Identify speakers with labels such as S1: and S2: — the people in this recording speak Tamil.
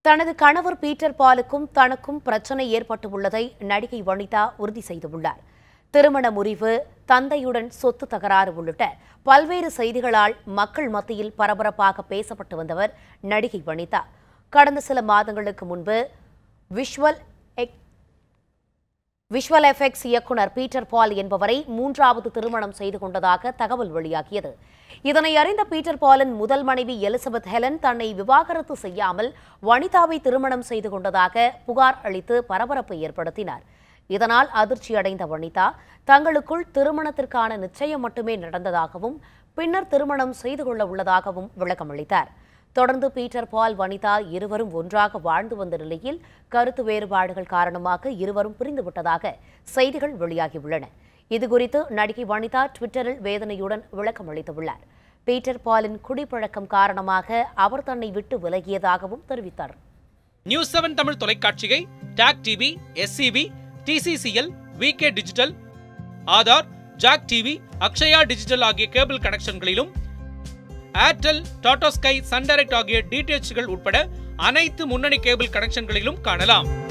S1: தனது கணவர் பீட்டர் பாலுக்கும் தனக்கும் பிரச்சனை ஏற்பட்டுள்ளதை நடிகை வனிதா உறுதி செய்துள்ளார் திருமண முறிவு தந்தையுடன் சொத்து தகராறு உள்ளிட்ட பல்வேறு செய்திகளால் மக்கள் மத்தியில் பரபரப்பாக பேசப்பட்டு வந்தவர் நடிகை வனிதா கடந்த சில மாதங்களுக்கு முன்பு விஷுவல் எக் விஷுவல் எஃபெக்ட்ஸ் இயக்குனர் பீட்டர் பால் என்பவரை மூன்றாவது திருமணம் செய்து கொண்டதாக தகவல் வெளியாகியது இதனை அறிந்த பீட்டர் பாலின் முதல் மனைவி எலிசபெத் ஹெலன் தன்னை விவாகரத்து செய்யாமல் வனிதாவை திருமணம் செய்து கொண்டதாக புகார் அளித்து பரபரப்பை ஏற்படுத்தினார் இதனால் அதிர்ச்சியடைந்த வனிதா தங்களுக்குள் திருமணத்திற்கான நிச்சயம் மட்டுமே நடந்ததாகவும் பின்னர் திருமணம் செய்து கொள்ள உள்ளதாகவும் விளக்கமளித்தார் தொடர்ந்து பீட்டர் பால் வனிதா இருவரும் ஒன்றாக வாழ்ந்து வந்த நிலையில் கருத்து வேறுபாடுகள் காரணமாக இருவரும் பிரிந்துவிட்டதாக செய்திகள் வெளியாகியுள்ளன இதுகுறித்து நடிகை வனிதா ட்விட்டரில் வேதனையுடன் விளக்கம் அளித்துள்ளார் பீட்டர் பாலின் குடிப்பழக்கம் காரணமாக அவர் தன்னை விட்டு விலகியதாகவும் தெரிவித்தார்
S2: நியூஸ் செவன் தமிழ் தொலைக்காட்சியை Tak TV SCP TCCL VK digital Aadhaar Jack TV Akshaya digital ஆகிய கேபிள் கனெக்ஷன்களிலும் Airtel Tata Sky Sun Direct ஆகிய டிடிஎச்கள் உட்பட அனைத்து முன்னணி கேபிள் கனெக்ஷன்களிலும் காணலாம்